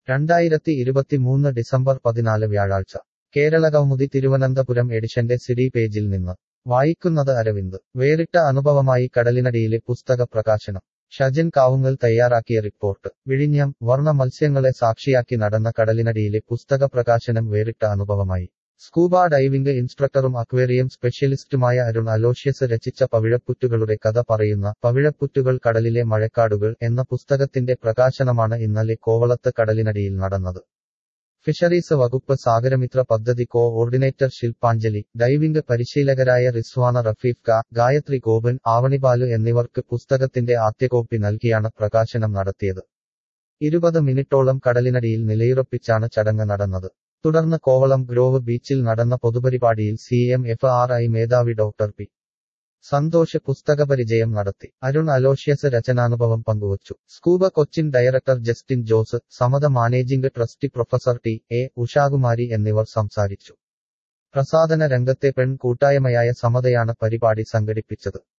രണ്ടായിരത്തി ഇരുപത്തിമൂന്ന് ഡിസംബർ പതിനാല് വ്യാഴാഴ്ച കേരളകൗമുദി തിരുവനന്തപുരം എഡിഷന്റെ സിഡി പേജിൽ നിന്ന് വായിക്കുന്നത് അരവിന്ദ് വേറിട്ട അനുഭവമായി കടലിനടിയിലെ പുസ്തക പ്രകാശനം ഷജൻ കാവുങ്ങൽ തയ്യാറാക്കിയ റിപ്പോർട്ട് വിഴിഞ്ഞം വർണ്ണ മത്സ്യങ്ങളെ സാക്ഷിയാക്കി നടന്ന കടലിനടിയിലെ പുസ്തക പ്രകാശനം വേറിട്ട അനുഭവമായി സ്കൂബ ഡൈവിംഗ് ഇൻസ്ട്രക്ടറും അക്വേറിയം സ്പെഷ്യലിസ്റ്റുമായ അരുൺ അലോഷ്യസ് രചിച്ച പവിഴപ്പുറ്റുകളുടെ കഥ പറയുന്ന പവിഴപ്പുറ്റുകൾ കടലിലെ മഴക്കാടുകൾ എന്ന പുസ്തകത്തിന്റെ പ്രകാശനമാണ് ഇന്നലെ കോവളത്ത് കടലിനടിയിൽ നടന്നത് ഫിഷറീസ് വകുപ്പ് സാഗരമിത്ര പദ്ധതി കോ ഓർഡിനേറ്റർ ശിൽപാഞ്ജലി ഡൈവിംഗ് പരിശീലകരായ റിസ്വാന റഫീഫ്ക ഗായത്രി ഗോപൻ ആവണിബാലു എന്നിവർക്ക് പുസ്തകത്തിന്റെ ആദ്യകോപ്പി നൽകിയാണ് പ്രകാശനം നടത്തിയത് ഇരുപത് മിനിറ്റോളം കടലിനടിയിൽ നിലയുറപ്പിച്ചാണ് ചടങ്ങ് നടന്നത് തുടർന്ന് കോവളം ഗ്രോവ് ബീച്ചിൽ നടന്ന പൊതുപരിപാടിയിൽ C M F R I മേധാവി ഡോക്ടർ പി സന്തോഷ് പുസ്തകപരിചയം നടത്തി അരുൺ അലോഷ്യസ് രചനാനുഭവം പങ്കുവച്ചു scuba Cochin director Justin Jose Samatha managing trustee professor T A Ushakumari എന്നിവർ സംസാരിച്ചു പ്രസാദന രംഗത്തെ പെൺ കൂട്ടായ്മയായ സമതയാണ് പരിപാടി സംഘടിപ്പിച്ചത്